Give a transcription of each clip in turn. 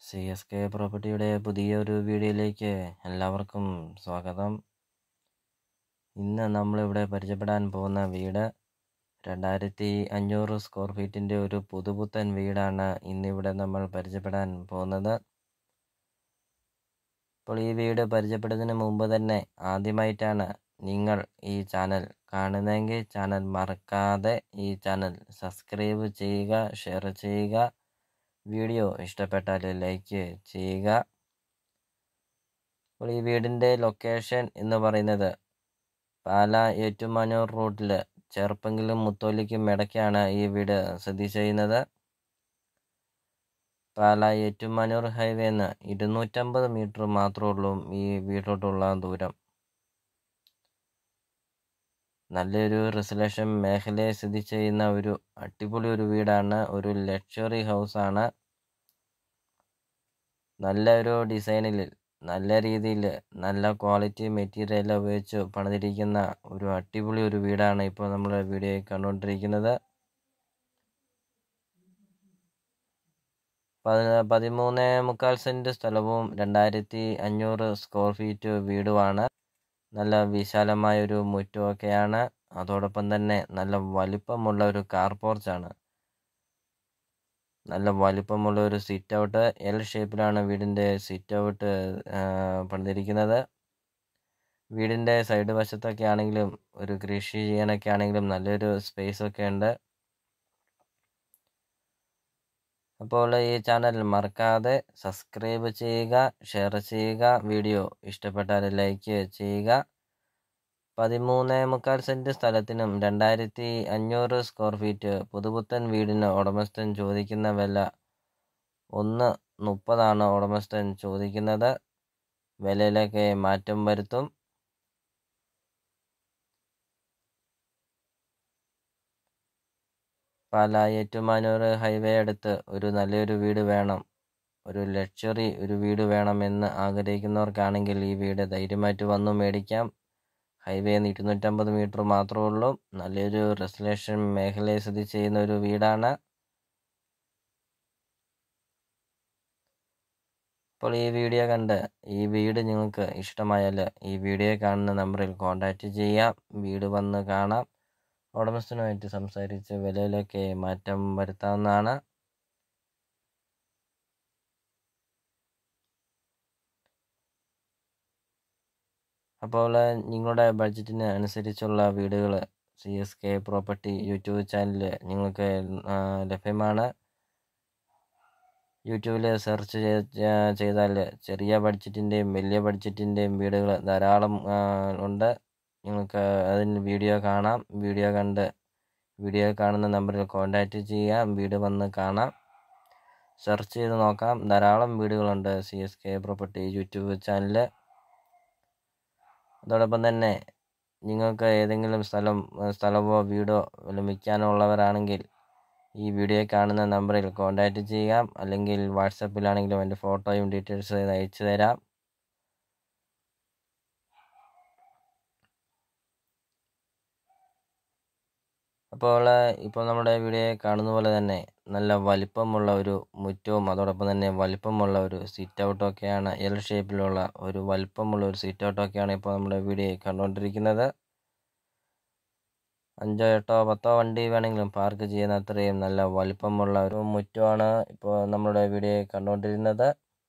C S K പ്രോപ്പർട്ടിയുടെ പുതിയൊരു വീഡിയോയിലേക്ക് എല്ലാവർക്കും സ്വാഗതം ഇന്ന് നമ്മളിവിടെ പരിചയപ്പെടാൻ പോകുന്ന വീട് രണ്ടായിരത്തി അഞ്ഞൂറ് സ്ക്വയർ ഫീറ്റിൻ്റെ ഒരു പുതുപുത്തൻ വീടാണ് ഇന്നിവിടെ നമ്മൾ പരിചയപ്പെടാൻ പോകുന്നത് അപ്പോൾ ഈ വീട് പരിചയപ്പെടുന്നതിന് മുമ്പ് തന്നെ ആദ്യമായിട്ടാണ് നിങ്ങൾ ഈ ചാനൽ കാണുന്നതെങ്കിൽ ചാനൽ മറക്കാതെ ഈ ചാനൽ സബ്സ്ക്രൈബ് ചെയ്യുക ഷെയർ ചെയ്യുക വീഡിയോ ഇഷ്ടപ്പെട്ടാൽ ലൈക്ക് ചെയ്യുക അപ്പോൾ ഈ വീടിൻ്റെ ലൊക്കേഷൻ എന്ന് പറയുന്നത് പാല ഏറ്റുമാനൂർ റൂട്ടിൽ ചെറുപ്പെങ്കിലും മുത്തോലിക്കും ഇടയ്ക്കാണ് ഈ വീട് സ്ഥിതി ചെയ്യുന്നത് പാല ഏറ്റുമാനൂർ ഹൈവേന്ന് ഇരുന്നൂറ്റമ്പത് മീറ്റർ മാത്രമേ ഉള്ളൂ ഈ വീട്ടിലോട്ടുള്ള ദൂരം നല്ലൊരു റിസലേഷൻ മേഖലയെ സ്ഥിതി ചെയ്യുന്ന ഒരു അടിപൊളി ഒരു വീടാണ് ഒരു ലക്ഷറി ഹൗസാണ് നല്ലൊരു ഡിസൈനിൽ നല്ല രീതിയിൽ നല്ല ക്വാളിറ്റി മെറ്റീരിയൽ ഉപയോഗിച്ച് പണിതിരിക്കുന്ന ഒരു അടിപൊളി ഒരു വീടാണ് ഇപ്പോൾ നമ്മൾ വീഡിയോയിൽ കണ്ടുകൊണ്ടിരിക്കുന്നത് പതിമൂന്ന് മുക്കാൽ സെൻറ്റ് സ്ഥലവും രണ്ടായിരത്തി അഞ്ഞൂറ് സ്ക്വയർ ഫീറ്റ് വീടുമാണ് നല്ല വിശാലമായ ഒരു മുറ്റമൊക്കെയാണ് അതോടൊപ്പം തന്നെ നല്ല വലിപ്പമുള്ള ഒരു കാർ പോർച്ചാണ് നല്ല വലിപ്പമുള്ള ഒരു സിറ്റ് ഔട്ട് എൽ ഷേപ്പിലാണ് വീടിൻ്റെ സിറ്റ് ഔട്ട് പണിതിരിക്കുന്നത് വീടിൻ്റെ സൈഡ് വശത്തൊക്കെ ആണെങ്കിലും ഒരു കൃഷി ചെയ്യാനൊക്കെ ആണെങ്കിലും നല്ലൊരു സ്പേസ് ഒക്കെ ഉണ്ട് അപ്പോൾ ഈ ചാനൽ മറക്കാതെ സബ്സ്ക്രൈബ് ചെയ്യുക ഷെയർ ചെയ്യുക വീഡിയോ ഇഷ്ടപ്പെട്ടാൽ ലൈക്ക് ചെയ്യുക പതിമൂന്ന് മുക്കാൽ സെൻറ്റ് സ്ഥലത്തിനും രണ്ടായിരത്തി അഞ്ഞൂറ് സ്ക്വയർ ഫീറ്റ് പുതുപുത്തൻ വീടിന് ഉടമസ്ഥൻ ചോദിക്കുന്ന വില ഒന്ന് മുപ്പതാണ് ഉടമസ്ഥൻ ചോദിക്കുന്നത് വിലയിലൊക്കെ മാറ്റം വരുത്തും പാല ഏറ്റുമാനൂർ ഹൈവേ അടുത്ത് ഒരു നല്ലൊരു വീട് വേണം ഒരു ലക്ഷറി ഒരു വീട് വേണമെന്ന് ആഗ്രഹിക്കുന്നവർക്കാണെങ്കിൽ ഈ വീട് ധൈര്യമായിട്ട് വന്നു മേടിക്കാം ഹൈവേ ഇരുന്നൂറ്റമ്പത് മീറ്റർ മാത്രമേ ഉള്ളൂ നല്ലൊരു റെസിലേഷൻ മേഖലയെ സ്ഥിതി ചെയ്യുന്ന ഒരു വീടാണ് അപ്പോൾ ഈ വീഡിയോ കണ്ട് ഈ വീട് നിങ്ങൾക്ക് ഇഷ്ടമായാൽ ഈ വീഡിയോ കാണുന്ന നമ്പറിൽ കോൺടാക്റ്റ് ചെയ്യാം വീട് വന്ന് കാണാം ഉടമസ്ഥനുമായിട്ട് സംസാരിച്ച് വിലയിലൊക്കെ മാറ്റം വരുത്താവുന്നതാണ് അപ്പോൾ നിങ്ങളുടെ ബഡ്ജറ്റിന് അനുസരിച്ചുള്ള വീടുകൾ C S K property YouTube channel നിങ്ങൾക്ക് ലഭ്യമാണ് യൂട്യൂബിൽ സെർച്ച് ചെയ്താൽ ചെറിയ ബഡ്ജറ്റിൻ്റെയും വലിയ ബഡ്ജറ്റിൻ്റെയും വീടുകൾ ധാരാളം ഉണ്ട് നിങ്ങൾക്ക് അതിന് വീഡിയോ കാണാം വീഡിയോ കണ്ട് വീഡിയോ കാണുന്ന നമ്പറിൽ കോൺടാക്റ്റ് ചെയ്യാം വീട് വന്ന് കാണാം സെർച്ച് ചെയ്ത് നോക്കാം ധാരാളം വീടുകളുണ്ട് C S K property YouTube channel അതോടൊപ്പം തന്നെ നിങ്ങൾക്ക് ഏതെങ്കിലും സ്ഥലം സ്ഥലമോ വീടോ വിൽക്കാനോ ഉള്ളവരാണെങ്കിൽ ഈ വീഡിയോ കാണുന്ന നമ്പറിൽ കോൺടാക്റ്റ് ചെയ്യാം അല്ലെങ്കിൽ വാട്സപ്പിലാണെങ്കിലും എൻ്റെ ഫോട്ടോയും ഡീറ്റെയിൽസ് അയച്ചു തരാം അപ്പോൾ ഇപ്പോൾ നമ്മുടെ വീഡിയോ കാണുന്ന പോലെ തന്നെ നല്ല വലിപ്പമുള്ള ഒരു മുറ്റവും അതോടൊപ്പം തന്നെ വലിപ്പമുള്ള ഒരു സിറ്റ് ഔട്ടൊക്കെയാണ് എൽ ഷേപ്പിലുള്ള ഒരു വലിപ്പമുള്ള ഒരു സിറ്റ് ഔട്ടൊക്കെയാണ് ഇപ്പോൾ നമ്മുടെ വീഡിയോ കണ്ടുകൊണ്ടിരിക്കുന്നത് അഞ്ചോ എട്ടോ പത്തോ വണ്ടി വേണമെങ്കിലും പാർക്ക് ചെയ്യുന്ന അത്രയും നല്ല വലിപ്പമുള്ള ഒരു മുറ്റമാണ് ഇപ്പോൾ നമ്മുടെ വീഡിയോ കണ്ടുകൊണ്ടിരുന്നത്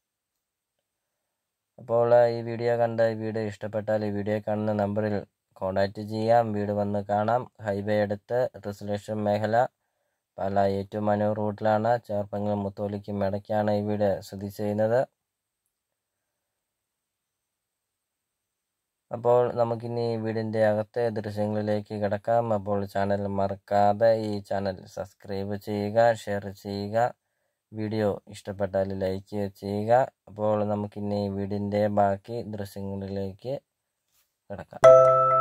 അപ്പോൾ ഈ വീഡിയോ കണ്ട് ഈ വീഡിയോ ഇഷ്ടപ്പെട്ടാൽ ഈ വീഡിയോ കാണുന്ന നമ്പറിൽ കോൺടാക്റ്റ് ചെയ്യാം വീട് വന്ന് കാണാം ഹൈവേ അടുത്ത് റെസിലേഷൻ മേഖല പല ഏറ്റുമാനൂർ റൂട്ടിലാണ് ചേർപ്പങ്ങളും മുത്തോലിക്കും ഇടയ്ക്കാണ് ഈ വീട് സ്ഥിതി ചെയ്യുന്നത് അപ്പോൾ നമുക്കിനി വീടിൻ്റെ അകത്തെ ദൃശ്യങ്ങളിലേക്ക് കിടക്കാം അപ്പോൾ ചാനൽ മറക്കാതെ ഈ ചാനൽ സബ്സ്ക്രൈബ് ചെയ്യുക ഷെയർ ചെയ്യുക വീഡിയോ ഇഷ്ടപ്പെട്ടാൽ ലൈക്ക് ചെയ്യുക അപ്പോൾ നമുക്കിനി വീടിൻ്റെ ബാക്കി ദൃശ്യങ്ങളിലേക്ക് കിടക്കാം